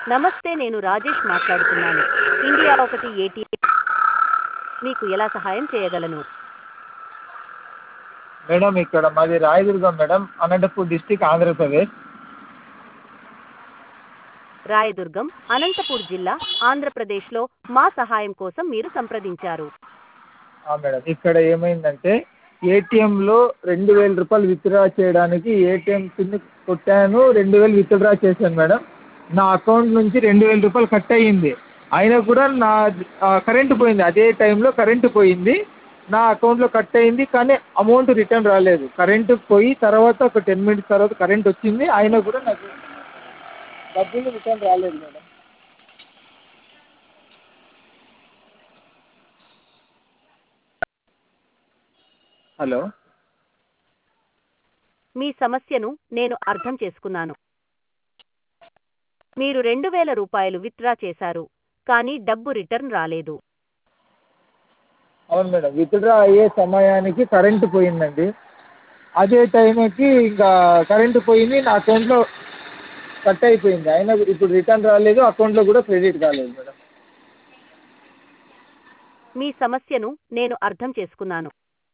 నమస్తే నేను రాజేష్ మాట్లాడుతున్నాను ఇండియా ఒకటి ఏటీఎం మీకు ఎలా సహాయం చేయగలను మేడం ఇక్కడ మాది రాయదుర్గం మేడం అనంతపూర్ డిస్టిక్ ఆంధ్రప్రదేశ్ రాయదుర్గం అనంతపూర్ జిల్లా ఆంధ్రప్రదేశ్లో మా సహాయం కోసం మీరు సంప్రదించారు ఆ మేడం ఇక్కడ ఏమైందంటే ఏటీఎంలో రెండు వేల రూపాయలు విత్డ్రా చేయడానికి ఏటీఎం పిన్ కొట్టాను రెండు వేలు విత్డ్రా చేశాను మేడం నా అకౌంట్ నుంచి రెండు వేల రూపాయలు కట్ అయ్యింది అయినా కూడా నా కరెంటు పోయింది అదే టైంలో కరెంటు పోయింది నా అకౌంట్లో కట్ అయింది కానీ అమౌంట్ రిటర్న్ రాలేదు కరెంటు పోయి తర్వాత ఒక టెన్ మినిట్స్ తర్వాత కరెంట్ వచ్చింది అయినా కూడా నాకు డబ్బులు రిటర్న్ రాలేదు మేడం హలో మీ సమస్యను నేను అర్థం చేసుకున్నాను మీరు రెండు వేల రూపాయలు విత్డ్రా చేశారు కానీ డబ్బు రిటర్న్ రాలేదు అవును మేడం విత్డ్రా అయ్యే సమయానికి కరెంటు పోయిందండి అదే టైంకి ఇంకా కరెంటు పోయింది నా అకౌంట్లో కట్ అయిపోయింది అయినా ఇప్పుడు రిటర్న్ రాలేదు అకౌంట్లో కూడా క్రెడిట్ కాలేదు మేడం మీ సమస్యను నేను అర్థం చేసుకున్నాను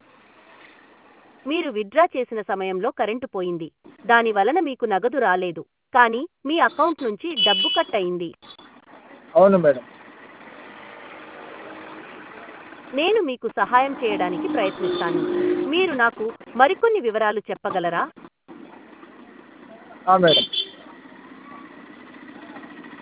మీరు విత్డ్రా చేసిన సమయంలో కరెంటు పోయింది దాని వలన మీకు నగదు రాలేదు కానీ మీ అకౌంట్ నుంచి డబ్బు కట్ అయింది అవును మేడం నేను మీకు సహాయం చేయడానికి ప్రయత్నిస్తాను మీరు నాకు మరికొన్ని వివరాలు చెప్పగలరా మేడం